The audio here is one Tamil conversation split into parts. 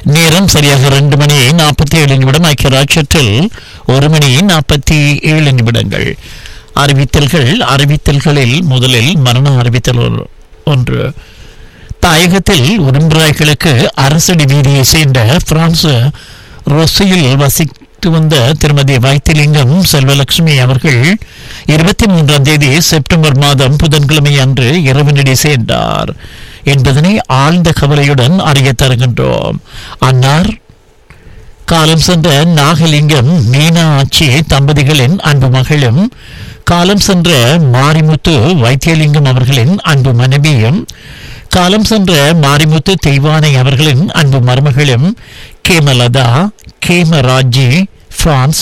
நேரம் சரியாக ரெண்டு மணி நாற்பத்தி ஏழு நிமிடம் ஐக்கிய ராஜ்யத்தில் ஒரு மணி நாற்பத்தி ஏழு நிமிடங்கள் அறிவித்தல்கள் அறிவித்தல்களில் முதலில் மரண அறிவித்தல் ஒரு- ஒன்று தாயகத்தில் உடன்பிராய்களுக்கு அரசடி வீதியை சேர்ந்த பிரான்ஸ் ரொசியில் வசித்து வந்த திருமதி வைத்திலிங்கம் செல்வலட்சுமி அவர்கள் இருபத்தி மூன்றாம் தேதி செப்டம்பர் மாதம் புதன்கிழமை அன்று இரவினடி சேர்ந்தார் என்பதனை ஆழ்ந்த கவலையுடன் அறிய தருகின்றோம் அன்னார் காலம் சென்ற நாகலிங்கம் மீனாட்சி தம்பதிகளின் அன்பு மகளும் காலம் சென்ற மாரிமுத்து வைத்தியலிங்கம் அவர்களின் அன்பு மனைவியும் காலம் சென்ற மாரிமுத்து தெய்வானை அவர்களின் அன்பு மருமகளும் கேமலதா கேமராஜி பிரான்ஸ்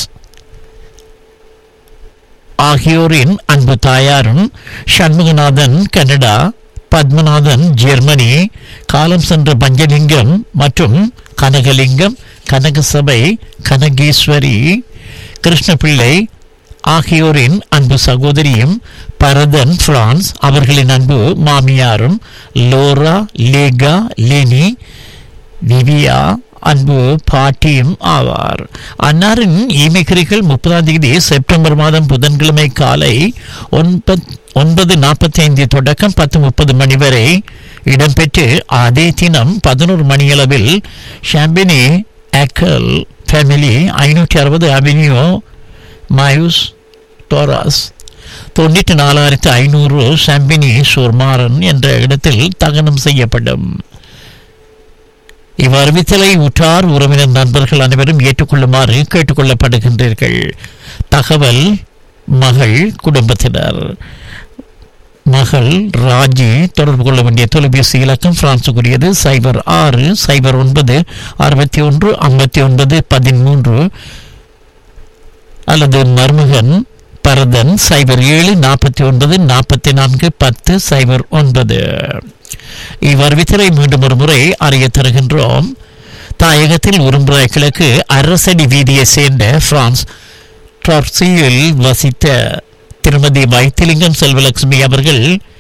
ஆகியோரின் அன்பு தாயாரும் சண்முகநாதன் கனடா பத்மநாதன் ஜெர்மனி காலம் சென்ற பஞ்சலிங்கம் மற்றும் கனகலிங்கம் கனகசபை கனகேஸ்வரி கிருஷ்ணபிள்ளை ஆகியோரின் அன்பு சகோதரியும் பரதன் பிரான்ஸ் அவர்களின் அன்பு மாமியாரும் லோரா லேகா லெனி விவியா அன்பு பாட்டியும் ஆவார் அன்னாரின் ஈமைக்கிரிகள் முப்பதாம் தேதி செப்டம்பர் மாதம் புதன்கிழமை காலை ஒன்பத் ஒன்பது நாற்பத்தி ஐந்து தொடக்கம் பத்து முப்பது மணி வரை இடம்பெற்று அதே தினம் பதினோரு மணியளவில் ஷாம்பினி ஆக்கல் ஃபேமிலி ஐநூற்றி அறுபது அவென்யூ மயூஸ் டோராஸ் தொண்ணூற்றி நாலாயிரத்து ஐநூறு ஷாம்பினி சூர்மாரன் என்ற இடத்தில் தகனம் செய்யப்படும் இவ்வறிவித்தலை உற்றார் உறவினர் நண்பர்கள் அனைவரும் ஏற்றுக்கொள்ளுமாறு கேட்டுக்கொள்ளப்படுகின்றீர்கள் தகவல் மகள் குடும்பத்தினர் மகள் ராஜி தொடர்பு கொள்ள வேண்டிய தொலைபேசி இலக்கம் பிரான்சுக்குரியது சைபர் ஆறு சைபர் ஒன்பது அறுபத்தி ஒன்று ஐம்பத்தி ஒன்பது பதிமூன்று அல்லது மருமகன் பரதன் சைபர் ஏழு நாற்பத்தி ஒன்பது நாற்பத்தி நான்கு பத்து சைபர் ஒன்பது இவ்வறிவித்தலை மீண்டும் ஒரு முறை அறிய தருகின்றோம் தாயகத்தில் உரும்புராய் கிழக்கு அரசடி வீதியை சேர்ந்த பிரான்ஸ் ட்ராப்சியில் வசித்த திருமதி வைத்திலிங்கம் செல்வலட்சுமி அவர்கள்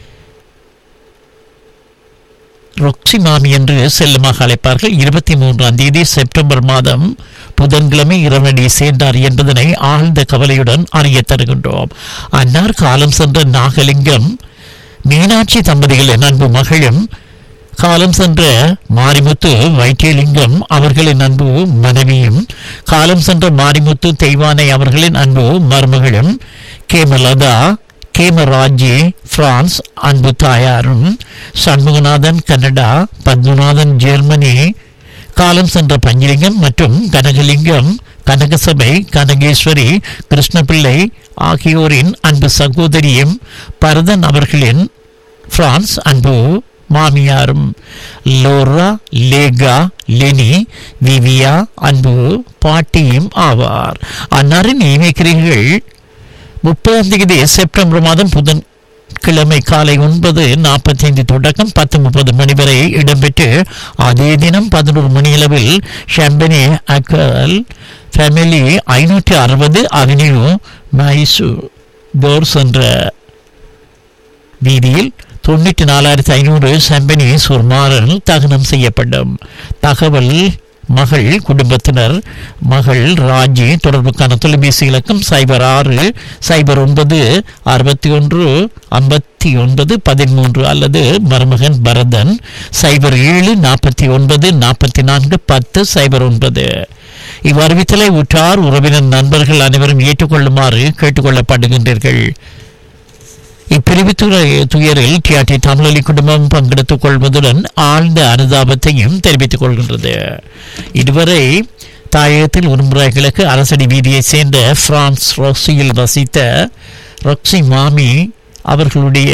ரொக்சி மாமி என்று செல்லமாக அழைப்பார்கள் இருபத்தி மூன்றாம் தேதி செப்டம்பர் மாதம் புதன்கிழமை இரவடி சேர்ந்தார் என்பதனை ஆழ்ந்த கவலையுடன் அறிய தருகின்றோம் அன்னார் காலம் சென்ற நாகலிங்கம் மீனாட்சி தம்பதிகளின் அன்பு மகளும் காலம் சென்ற மாரிமுத்து வைத்தியலிங்கம் அவர்களின் அன்பு மனைவியும் காலம் சென்ற மாரிமுத்து தெய்வானை அவர்களின் அன்பு மருமகளும் கேமலதா கேமராஜி பிரான்ஸ் அன்பு தாயாரும் சண்முகநாதன் கனடா பத்மநாதன் ஜெர்மனி காலம் சென்ற பஞ்சலிங்கம் மற்றும் கனகலிங்கம் கனகசபை கனகேஸ்வரி கிருஷ்ணபிள்ளை ஆகியோரின் அன்பு சகோதரியும் பரதன் அவர்களின் பிரான்ஸ் அன்பு மாமியாரும் லோரா லேகா லெனி விவியா அன்பு பாட்டியும் ஆவார் அன்னாரின் இணைக்கிறீர்கள் முப்பதாம் தேதி செப்டம்பர் மாதம் புதன் கிழமை காலை ஒன்பது நாற்பத்தைந்து தொடக்கம் பத்து முப்பது மணி வரை இடம்பெற்று அதே தினம் பதினோரு மணியளவில் ஷம்பனி அக்கல் ஃபேமிலி ஐநூற்றி அறுபது அவென்யூ மைசூ டோர்ஸ் என்ற வீதியில் தொண்ணூற்றி நாலாயிரத்தி ஐநூறு செம்பனி சுர்மாரன் தகனம் செய்யப்படும் தகவல் மகள் குடும்பத்தினர் மகள் ராஜி தொடர்புக்கான தொலைபேசி இலக்கம் சைபர் ஆறு சைபர் ஒன்பது அறுபத்தி ஒன்று ஐம்பத்தி ஒன்பது பதிமூன்று அல்லது மருமகன் பரதன் சைபர் ஏழு நாற்பத்தி ஒன்பது நாற்பத்தி நான்கு பத்து சைபர் ஒன்பது இவ்வறிவித்தலை உற்றார் உறவினர் நண்பர்கள் அனைவரும் ஏற்றுக்கொள்ளுமாறு கேட்டுக்கொள்ளப்படுகின்றீர்கள் இப்பிரிவு துறை- துயரில் டிஆர்டி தமிழொலி குடும்பம் பங்கெடுத்துக் கொள்வதுடன் ஆழ்ந்த அனுதாபத்தையும் தெரிவித்துக் கொள்கின்றது இதுவரை தாயகத்தில் உருமுறை கிழக்கு அரசடி வீதியை சேர்ந்த பிரான்ஸ் ரொக்சியில் வசித்த ரொக்சி மாமி அவர்களுடைய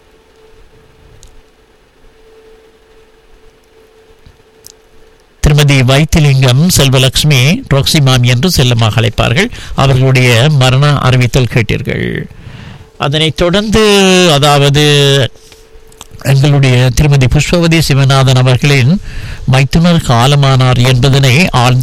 திருமதி வைத்திலிங்கம் செல்வலட்சுமி ரொக்சி மாமி என்று செல்லமாக அழைப்பார்கள் அவர்களுடைய மரண அறிவித்தல் கேட்டீர்கள் அதனைத் தொடர்ந்து அதாவது எங்களுடைய திருமதி புஷ்பவதி சிவநாதன் அவர்களின் மைத்துனர் காலமானார் என்பதனை ஆழ்ந்த